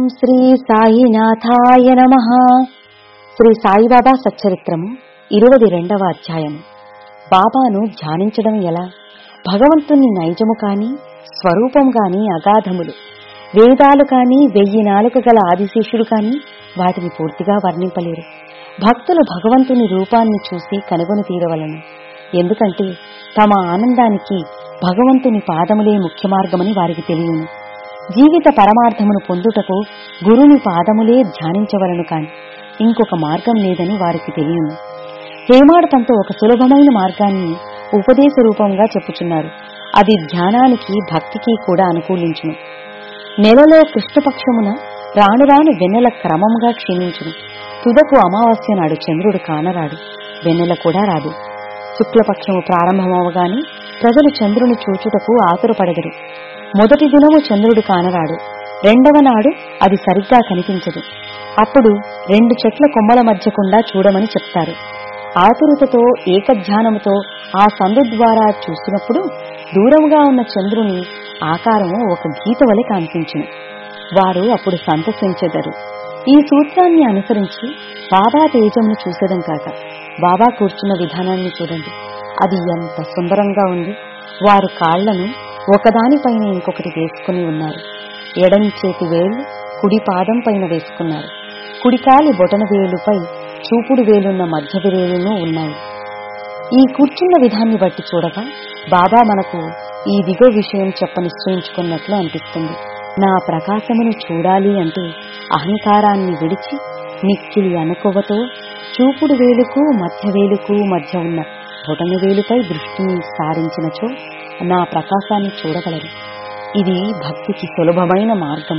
ఓం శ్రీ సాయినాథాయ నమ శ్రీ సాయిబాబా సచ్చరిత్రము ఇరవై రెండవ అధ్యాయం బాబాను ధ్యానించడం ఎలా భగవంతుని నైజము కాని స్వరూపం గాని అగాధములు వేదాలు కాని వెయ్యి నాలుక గల ఆదిశేషుడు కాని వాటిని పూర్తిగా వర్ణింపలేరు భక్తులు భగవంతుని రూపాన్ని చూసి కనుగొని తీరవలను ఎందుకంటే తమ ఆనందానికి భగవంతుని పాదములే ముఖ్య మార్గమని వారికి తెలియను జీవిత పరమార్థమును పొందుటకు గురుని పాదములే ధ్యానించవలను కాని ఇంకొక మార్గం లేదని వారికి తెలియను హేమాడతంతో ఒక సులభమైన మార్గాన్ని ఉపదేశ రూపంగా చెప్పుచున్నారు అది ధ్యానానికి భక్తికి కూడా అనుకూలించును నెలలో కృష్ణపక్షమున రాను రాను వెన్నెల క్రమంగా క్షీణించును తుదకు అమావాస్య నాడు చంద్రుడు కానరాడు వెన్నెల కూడా రాదు శుక్లపక్షము ప్రారంభమవగానే ప్రజలు చంద్రుని చూచుటకు ఆతురపడెదరు మొదటి దినము చంద్రుడు కానరాడు రెండవ నాడు అది సరిగ్గా కనిపించదు అప్పుడు రెండు చెట్ల కొమ్మల మధ్యకుండా చూడమని చెప్తారు ఆతురతతో ఏకధ్యానముతో ఆ సందు ద్వారా చూసినప్పుడు దూరముగా ఉన్న చంద్రుని ఆకారము ఒక గీత వలె కనిపించును వారు అప్పుడు సంతసించెదరు ఈ సూత్రాన్ని అనుసరించి బాబా తేజమును చూసేదం కాక బాబా కూర్చున్న విధానాన్ని చూడండి అది ఎంత సుందరంగా ఉంది వారు కాళ్లను ఒకదానిపైన ఇంకొకటి వేసుకుని ఉన్నారు ఎడని చేతి వేళ్లు కుడి పాదం పైన వేసుకున్నారు కుడికాలి బొటన వేలుపై చూపుడు వేలున్న మధ్య వేలును ఉన్నాయి ఈ కూర్చున్న విధాన్ని బట్టి చూడగా బాబా మనకు ఈ దిగో విషయం చెప్ప నిశ్చయించుకున్నట్లు అనిపిస్తుంది నా ప్రకాశమును చూడాలి అంటే అహంకారాన్ని విడిచి మిక్కిలి అనుకొవతో చూపుడు వేలుకు మధ్య వేలుకు మధ్య ఉన్న బొటన వేలుపై దృష్టిని సారించినచో నా ప్రకాశాన్ని చూడగలరు ఇది భక్తికి సులభమైన మార్గం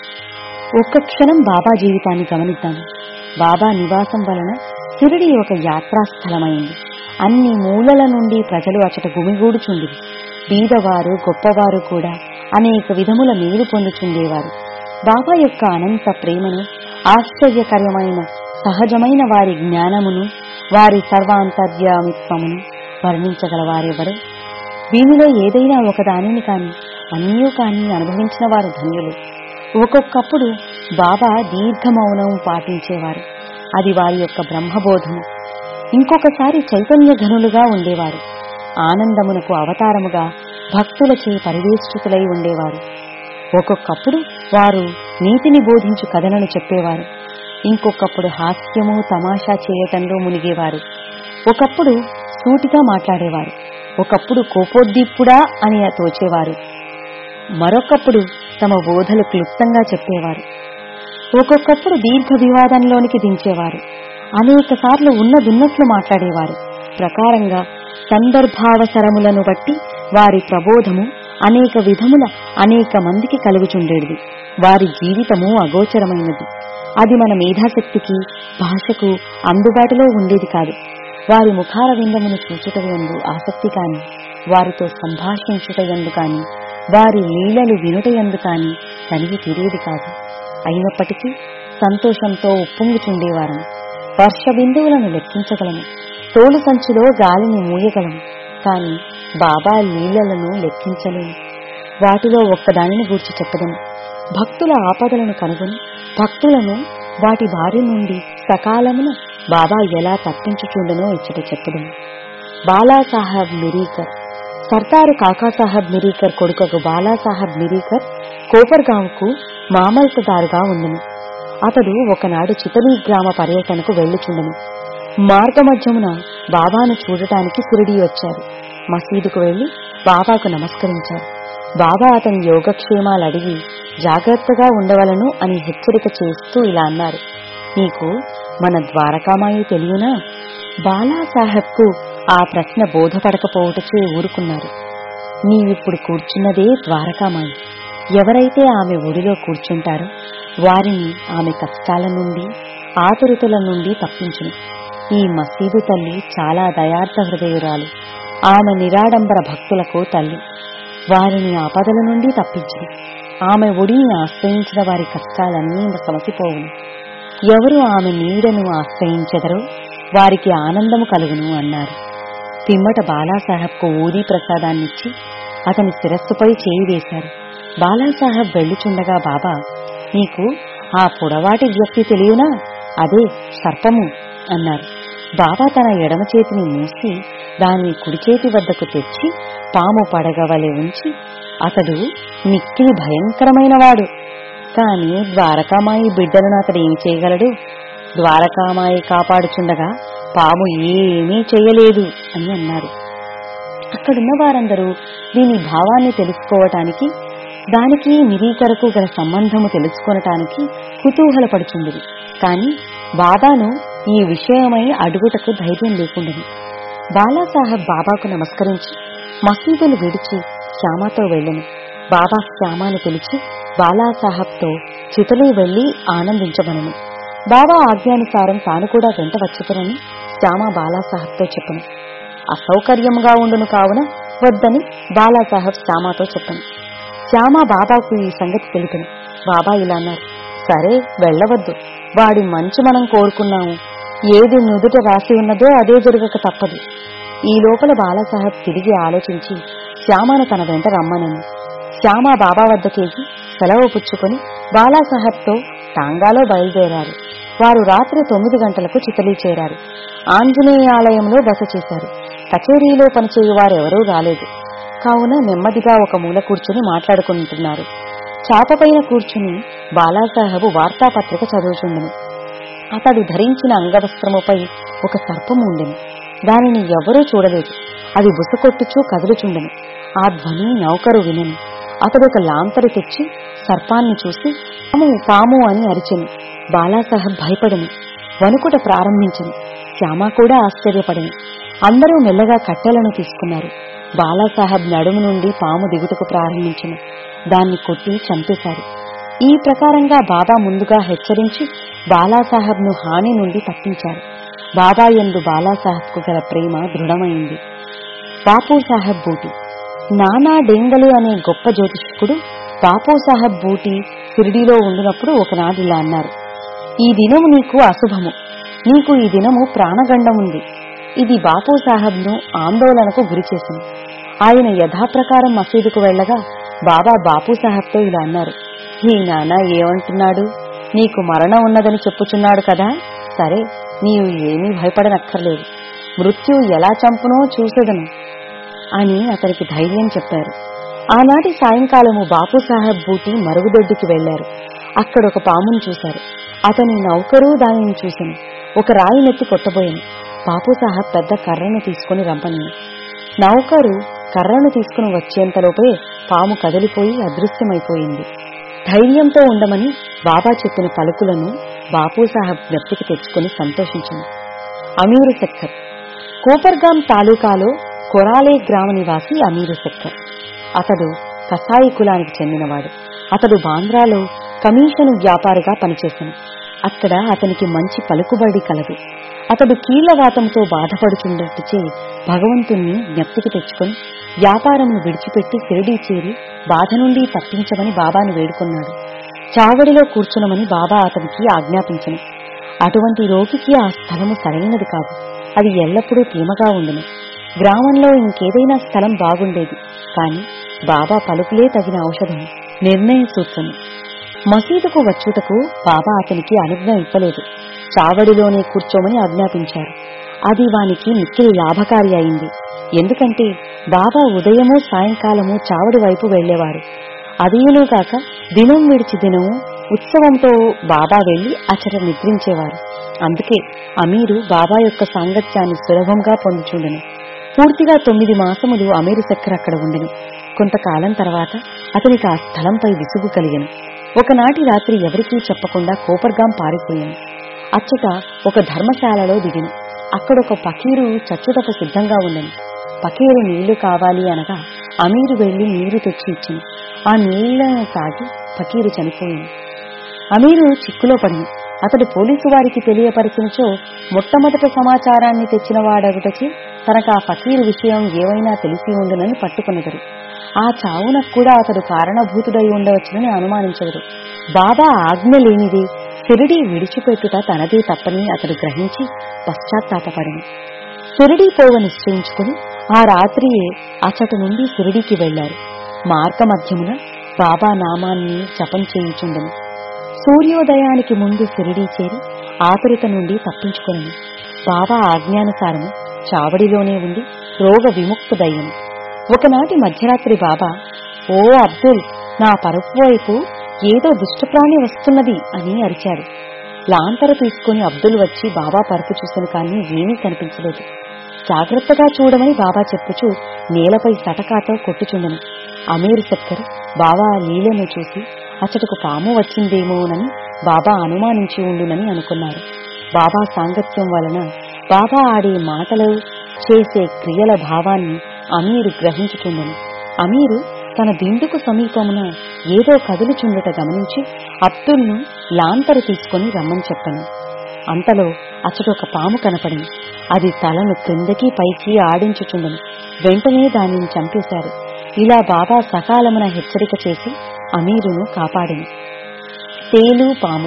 ఒక్క క్షణం బాబా జీవితాన్ని గమనిద్దాము బాబా నివాసం వలన సిరిడి ఒక యాత్రాస్థలమైంది అన్ని మూలల నుండి ప్రజలు అచట గుమిగూడుచుండిరి బీదవారు గొప్పవారు కూడా అనేక విధముల మేలు పొందుచుండేవారు బాబా యొక్క అనంత ప్రేమను ఆశ్చర్యకరమైన సహజమైన వారి జ్ఞానమును వారి సర్వాంతర్యామిత్వమును వర్ణించగల వారెవరు దీనిలో ఏదైనా ఒక దానిని కాని అన్నీ కాని అనుభవించిన వారు ధన్యులు ఒక్కొక్కప్పుడు బాబా దీర్ఘ మౌనం పాటించేవారు అది వారి యొక్క బ్రహ్మబోధము ఇంకొకసారి చైతన్య ఘనులుగా ఉండేవారు ఆనందమునకు అవతారముగా భక్తులచే పరివేష్టితులై ఉండేవారు ఒక్కొక్కప్పుడు వారు నీతిని బోధించు కథలను చెప్పేవారు ఇంకొకప్పుడు హాస్యము తమాషా చేయటంలో మునిగేవారు ఒకప్పుడు సూటిగా మాట్లాడేవారు ఒకప్పుడు కోపోద్దీపుడా అని తోచేవారు మరొకప్పుడు తమ బోధలు క్లుప్తంగా చెప్పేవారు ఒక్కొక్కప్పుడు దీర్ఘ వివాదంలోనికి దించేవారు అనేక సార్లు ఉన్నదున్నట్లు మాట్లాడేవారు ప్రకారంగా సందర్భావసరములను బట్టి వారి ప్రబోధము అనేక విధముల అనేక మందికి కలుగుచుండేది వారి జీవితము అగోచరమైనది అది మన మేధాశక్తికి భాషకు అందుబాటులో ఉండేది కాదు వారి ముఖార విందమును చూచుటయందు ఆసక్తి కాని వారితో సంభాషించుటయందు కాని వారి లీలలు వినుటయందు కాని కలిగి తీరేది కాదు అయినప్పటికీ సంతోషంతో ఉప్పొంగుచుండేవారం వర్ష బిందువులను లెక్కించగలము తోలు సంచిలో గాలిని మూయగలము కాని బాబా లీలలను లెక్కించలేము వాటిలో ఒక్కదానిని గూర్చి చెప్పదను భక్తుల ఆపదలను కనుగొని భక్తులను వాటి బారి నుండి సకాలమున బాబా ఎలా తప్పించుచుండనో ఇచ్చట చెప్పదను బాలాసాహెబ్ మిరీకర్ సర్దారు కాకాసాహెబ్ మిరీకర్ కొడుకకు బాలాసాహెబ్ మిరీకర్ కోపర్గాంకు మామల్తదారుగా ఉండను అతడు ఒకనాడు చితలీ గ్రామ పర్యటనకు వెళ్ళుచుండను మార్గమధ్యమున బాబాను చూడటానికి సిరిడి వచ్చారు మసీదుకు వెళ్లి బాబాకు నమస్కరించారు బాబా అతని యోగక్షేమాలు అడిగి జాగ్రత్తగా ఉండవలను అని హెచ్చరిక చేస్తూ ఇలా అన్నారు నీకు మన ద్వారకామాయి తెలియనా బాలాసాహెబ్కు ఆ ప్రశ్న బోధపడకపోవటచే ఊరుకున్నారు నీవిప్పుడు కూర్చున్నదే ద్వారకామాయి ఎవరైతే ఆమె ఒడిలో కూర్చుంటారో వారిని ఆమె కష్టాల నుండి ఆతురతల నుండి తప్పించును ఈ మసీదు తల్లి చాలా దయార్థ హృదయురాలు ఆమె నిరాడంబర భక్తులకు తల్లి వారిని ఆపదల నుండి తప్పించును ఆమె ఒడిని ఆశ్రయించిన వారి కష్టాలన్నీ సమసిపోవును ఎవరు ఆమె నీడను ఆశ్రయించెదరో వారికి ఆనందము కలుగును అన్నారు పిమ్మట బాలాసాహెబ్కు ఊదీ ప్రసాదాన్నిచ్చి అతని శిరస్సుపై చేయి వేశారు బాలాసాహెబ్ వెళ్ళుచుండగా బాబా నీకు ఆ పొడవాటి వ్యక్తి తెలియనా అదే సర్పము అన్నారు బాబా తన ఎడమ చేతిని మూసి దానిని కుడి చేతి వద్దకు తెచ్చి పాము పడగవలె ఉంచి అతడు మిక్కిలి భయంకరమైనవాడు కాని ద్వారకామాయి బిడ్డలను అతడు ఏమి చేయగలడు ద్వారకామాయి కాపాడుచుండగా పాము ఏమీ చేయలేదు అని అన్నారు అక్కడున్న వారందరూ దీని భావాన్ని తెలుసుకోవటానికి దానికి నిరీకరకు గల సంబంధము తెలుసుకొనటానికి కుతూహలపడుచుండిరి కాని బాబాను ఈ విషయమై అడుగుటకు ధైర్యం లేకుండను బాలాసాహెబ్ బాబాకు నమస్కరించి మసీదులు విడిచి శ్యామతో వెళ్ళను బాబా శ్యామాను పిలిచి బాలాసాహెబ్తో చితలి వెళ్లి ఆనందించమనను బాబా ఆజ్ఞానుసారం తాను కూడా వెంట వచ్చుతనని శ్యామ బాలాసాహెబ్తో చెప్పను అసౌకర్యంగా ఉండును కావున వద్దని బాలాసాహెబ్ శ్యామతో చెప్పను శ్యామ బాబాకు ఈ సంగతి తెలిపను బాబా ఇలా అన్నారు సరే వెళ్ళవద్దు వాడి మంచి మనం కోరుకున్నాము ఏది నుదుట రాసి ఉన్నదో అదే జరగక తప్పదు ఈ లోపల బాలాసాహెబ్ తిరిగి ఆలోచించి శ్యామను తన వెంట రమ్మనను శ్యామ బాబా వద్దకేసి సెలవు పుచ్చుకొని బాలాసాహెబ్తో టాంగాలో బయలుదేరారు వారు రాత్రి తొమ్మిది గంటలకు చితలీ చేరారు ఆంజనేయ ఆలయంలో బస చేశారు కచేరీలో పనిచేయు వారెవరూ రాలేదు కావున నెమ్మదిగా ఒక మూల కూర్చుని మాట్లాడుకుంటున్నారు చాపపైన కూర్చుని బాలాసాహెబు వార్తాపత్రిక చదువుచుండెను అతడు ధరించిన అంగవస్త్రముపై ఒక సర్పము ఉండెను దానిని ఎవరూ చూడలేదు అది బుసకొట్టుచూ కదులుచుండెను ఆ ధ్వని నౌకరు వినెను అతడు ఒక లాంతరు తెచ్చి సర్పాన్ని చూసి పాము పాము అని అరిచెను బాలాసాహెబ్ భయపడను వణుకుట ప్రారంభించను శ్యామ కూడా ఆశ్చర్యపడను అందరూ మెల్లగా కట్టెలను తీసుకున్నారు బాలాసాహెబ్ నడుము నుండి పాము దిగుటకు ప్రారంభించను దాన్ని కొట్టి చంపేశారు ఈ ప్రకారంగా బాబా ముందుగా హెచ్చరించి బాలాసాహెబ్ను హాని నుండి తప్పించారు బాబా ఎందు బాలాసాహెబ్కు గల ప్రేమ దృఢమైంది బాపూ సాహెబ్ బూటి నానా డేంగలు అనే గొప్ప జ్యోతిష్కుడు బాపూ సాహెబ్ బూటి షిరిడీలో ఉండినప్పుడు ఒకనాడు ఇలా అన్నారు ఈ దినము నీకు అశుభము నీకు ఈ దినము ప్రాణగండం ఉంది ఇది బాపూ సాహెబ్ను ఆందోళనకు గురిచేసింది ఆయన యథాప్రకారం మసీదుకు వెళ్లగా బాబా బాపూ సాహెబ్తో ఇలా అన్నారు ఈ నాన్న ఏమంటున్నాడు నీకు మరణం ఉన్నదని చెప్పుచున్నాడు కదా సరే నీవు ఏమీ భయపడనక్కర్లేదు మృత్యువు ఎలా చంపునో చూసేదను అని అతనికి ధైర్యం చెప్పారు ఆనాటి సాయంకాలము బాపు సాహెబ్ బూటి మరుగుదొడ్డికి వెళ్లారు అక్కడ ఒక పామును చూశారు అతని నౌకరు దానిని చూశాను ఒక రాయి నెత్తి కొట్టబోయాను బాపు సాహెబ్ పెద్ద కర్రను తీసుకుని రమ్మని నౌకరు కర్రను తీసుకుని వచ్చేంతలోపే పాము కదిలిపోయి అదృశ్యమైపోయింది ధైర్యంతో ఉండమని బాబా చెప్పిన పలుకులను బాపు సాహెబ్ జ్ఞప్తికి తెచ్చుకుని సంతోషించింది అమీరు సెక్కర్ కోపర్గాం తాలూకాలో కొరాలే గ్రామ నివాసి అమీరు సెక్కర్ అతడు కసాయి కులానికి చెందినవాడు అతడు బాంద్రాలో కమిషను వ్యాపారిగా పనిచేశాను అక్కడ అతనికి మంచి పలుకుబడి కలదు అతడు కీళ్లవాతంతో బాధపడుచుండట్టుచే భగవంతుణ్ణి జ్ఞప్తికి తెచ్చుకొని వ్యాపారమును విడిచిపెట్టి షిరిడీ చేరి బాధ నుండి తప్పించమని బాబాను వేడుకున్నాడు చావడిలో కూర్చునమని బాబా అతనికి ఆజ్ఞాపించను అటువంటి రోగికి ఆ స్థలము సరైనది కాదు అది ఎల్లప్పుడూ తేమగా ఉండును గ్రామంలో ఇంకేదైనా స్థలం బాగుండేది కాని బాబా పలుకులే తగిన ఔషధం నిర్ణయ సూత్రము మసీదుకు వచ్చుటకు బాబా అతనికి అనుజ్ఞ ఇవ్వలేదు చావడిలోనే కూర్చోమని ఆజ్ఞాపించారు అది వానికి మిక్కిలి లాభకారి అయింది ఎందుకంటే బాబా ఉదయము సాయంకాలము చావడి వైపు వెళ్లేవారు అదేనూ కాక దినం విడిచి దినము ఉత్సవంతో బాబా వెళ్లి అచట నిద్రించేవారు అందుకే అమీరు బాబా యొక్క సాంగత్యాన్ని సులభంగా పొందుచుండెను పూర్తిగా తొమ్మిది మాసములు అమీరు చక్కెర అక్కడ ఉండెను కొంతకాలం తర్వాత అతనికి ఆ స్థలంపై విసుగు కలిగెను ఒకనాటి రాత్రి ఎవరికీ చెప్పకుండా కోపర్గాం పారిపోయాను అచ్చట ఒక ధర్మశాలలో దిగెను అక్కడొక పకీరు చచ్చుటకు సిద్ధంగా ఉండెను పకీరు నీళ్లు కావాలి అనగా అమీరు వెళ్లి నీరు తెచ్చి ఇచ్చింది ఆ నీళ్లను తాగి ఫకీరు చనిపోయింది అమీరు చిక్కులో పడింది అతడు పోలీసు వారికి తెలియపరిచినచో మొట్టమొదట సమాచారాన్ని తెచ్చిన వాడగుటకి తనకు ఆ ఫకీరు విషయం ఏవైనా తెలిసి ఉండునని పట్టుకున్నదరు ఆ చావునకు కూడా అతడు కారణభూతుడై ఉండవచ్చునని అనుమానించదరు బాబా ఆజ్ఞ లేనిది సిరిడి విడిచిపెట్టుట తనదే తప్పని అతడు గ్రహించి పశ్చాత్తాపపడింది సిరిడి పోవ నిశ్చయించుకుని ఆ రాత్రియే అచట నుండి సిరిడికి వెళ్లారు మార్గ మధ్యమున బాబా నామాన్ని జపం చేయుచుండెను సూర్యోదయానికి ముందు సిరిడీ చేరి ఆతురత నుండి తప్పించుకొనను బాబా ఆజ్ఞానుసారము చావడిలోనే ఉండి రోగ విముక్తుడయ్యను ఒకనాటి మధ్యరాత్రి బాబా ఓ అబ్దుల్ నా పరుపు వైపు ఏదో దుష్టప్రాణి వస్తున్నది అని అరిచాడు లాంతర తీసుకుని అబ్దుల్ వచ్చి బాబా పరుపు చూశాను కానీ ఏమీ కనిపించలేదు జాగ్రత్తగా చూడమని బాబా చెప్పుచూ నేలపై సటకాతో కొట్టుచుండను అమీర్ సక్కర్ బాబా లీలను చూసి అచటకు పాము వచ్చిందేమోనని బాబా అనుమానించి ఉండునని అనుకున్నారు బాబా సాంగత్యం వలన బాబా ఆడే మాటలు చేసే క్రియల భావాన్ని అమీరు గ్రహించుతుండను అమీరు తన దిండుకు సమీపమున ఏదో కదులుచుండుట గమనించి అబ్దుల్ను లాంతరు తీసుకుని రమ్మని చెప్పను అంతలో అచటొక పాము కనపడింది అది తలను క్రిందకి పైకి ఆడించుచుండను వెంటనే దానిని చంపేశారు ఇలా బాబా సకాలమున హెచ్చరిక చేసి అమీరును కాపాడిను తేలు పాము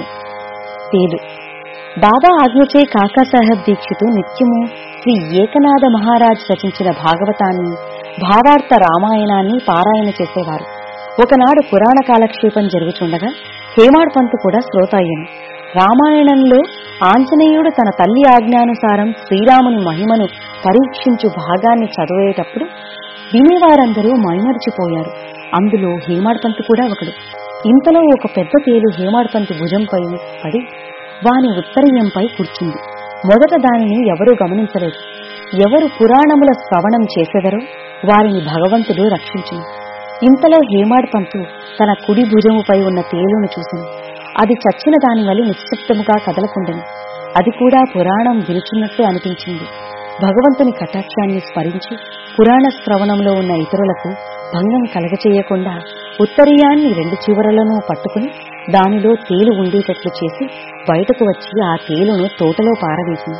తేలు బాబా ఆజ్ఞచే కాకాసాహెబ్ దీక్షితు నిత్యము శ్రీ ఏకనాథ మహారాజ్ రచించిన భాగవతాన్ని భావార్థ రామాయణాన్ని పారాయణ చేసేవారు ఒకనాడు పురాణ కాలక్షేపం జరుగుచుండగా హేమాడ్ పంతు కూడా శ్రోతాయ్యను రామాయణంలో ఆంజనేయుడు తన తల్లి ఆజ్ఞానుసారం శ్రీరాముని మహిమను పరీక్షించు భాగాన్ని చదివేటప్పుడు వినేవారందరూ మైమరిచిపోయారు అందులో హేమాడ్ పంతు కూడా ఒకడు ఇంతలో ఒక పెద్ద తేలు హేమాడ్ పంతు భుజంపై పడి వాని ఉత్తరీయంపై కూర్చుంది మొదట దానిని ఎవరూ గమనించలేదు ఎవరు పురాణముల శ్రవణం చేసెదరో వారిని భగవంతుడు రక్షించును ఇంతలో హేమాడ్ పంతు తన కుడి భుజముపై ఉన్న తేలును చూసింది అది చచ్చిన దాని వల్ల నిశ్శబ్దముగా కదలకుండెను అది కూడా పురాణం వినుచున్నట్టు అనిపించింది భగవంతుని కటాక్షాన్ని స్మరించి పురాణ శ్రవణంలో ఉన్న ఇతరులకు భంగం కలగచేయకుండా ఉత్తరీయాన్ని రెండు చివరలను పట్టుకుని దానిలో తేలు ఉండేటట్లు చేసి బయటకు వచ్చి ఆ తేలును తోటలో పారవేసింది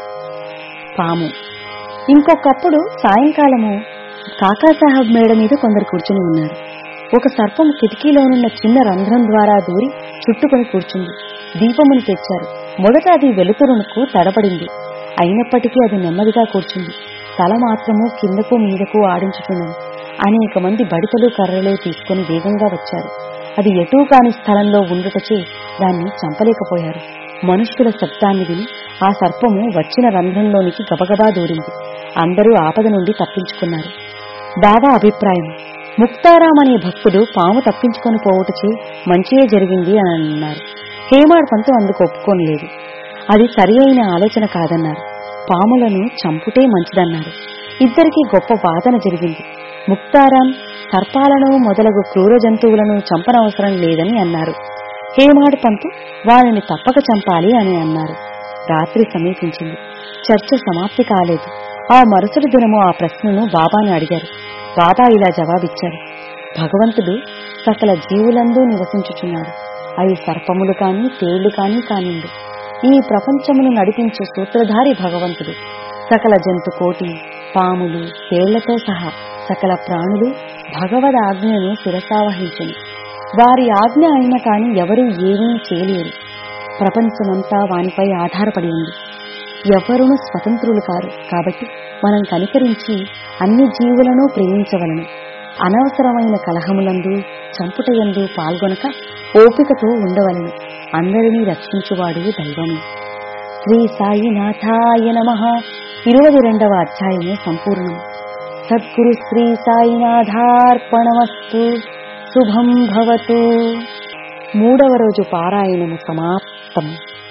పాము ఇంకొకప్పుడు సాయంకాలము కాకాసాహెబ్ మేడ మీద కొందరు కూర్చుని ఉన్నారు ఒక సర్పం కిటికీలోనున్న చిన్న రంధ్రం ద్వారా దూరి చుట్టుకొని కూర్చుంది దీపమును తెచ్చారు మొదట అది వెలుతురునకు తడబడింది అయినప్పటికీ అది నెమ్మదిగా కూర్చుంది తల మాత్రము కిందకు మీదకు ఆడించుచున్నది అనేక మంది బడితలు కర్రలు తీసుకుని వేగంగా వచ్చారు అది ఎటూ కాని స్థలంలో ఉండుటచే దాన్ని చంపలేకపోయారు మనుష్యుల శబ్దాన్ని విని ఆ సర్పము వచ్చిన రంధ్రంలోనికి గబగబా దూరింది అందరూ ఆపద నుండి తప్పించుకున్నారు బాబా అభిప్రాయం ముక్తారాం అనే భక్తుడు పాము తప్పించుకొని పోవుటచే మంచియే జరిగింది అని అన్నారు హేమాడ్ పంతు అందుకు ఒప్పుకోనలేదు అది సరి అయిన ఆలోచన కాదన్నారు పాములను చంపుటే మంచిదన్నారు ఇద్దరికి గొప్ప వాదన జరిగింది ముక్తారాం సర్పాలను మొదలగు క్రూర జంతువులను చంపనవసరం లేదని అన్నారు హేమాడ్ పంతు వారిని తప్పక చంపాలి అని అన్నారు రాత్రి సమీపించింది చర్చ సమాప్తి కాలేదు ఆ మరుసటి దినము ఆ ప్రశ్నను బాబాని అడిగారు బాబా ఇలా జవాబిచ్చారు భగవంతుడు సకల జీవులందు నివసించుచున్నాడు అవి సర్పములు కాని తేళ్లు కాని కానిండు ఈ ప్రపంచమును నడిపించే సూత్రధారి భగవంతుడు సకల జంతు కోటి పాములు తేళ్లతో సహా సకల ప్రాణులు భగవద్ ఆజ్ఞను శిరసావహించును వారి ఆజ్ఞ అయిన కాని ఎవరూ ఏమీ చేయలేరు ప్రపంచమంతా వానిపై ఆధారపడి ఉంది ఎవరును స్వతంత్రులు కారు కాబట్టి మనం కనికరించి అన్ని జీవులను ప్రేమించవలను అనవసరమైన కలహములందు చంపుటయందు పాల్గొనక ఓపికతో ఉండవలను అందరినీ రక్షించువాడు దైవము శ్రీ సాయినాథాయ నమ ఇరవై రెండవ అధ్యాయము సంపూర్ణం సద్గురు శ్రీ సాయినాథార్పణమస్తు శుభం భవతు మూడవ రోజు పారాయణము సమాప్తం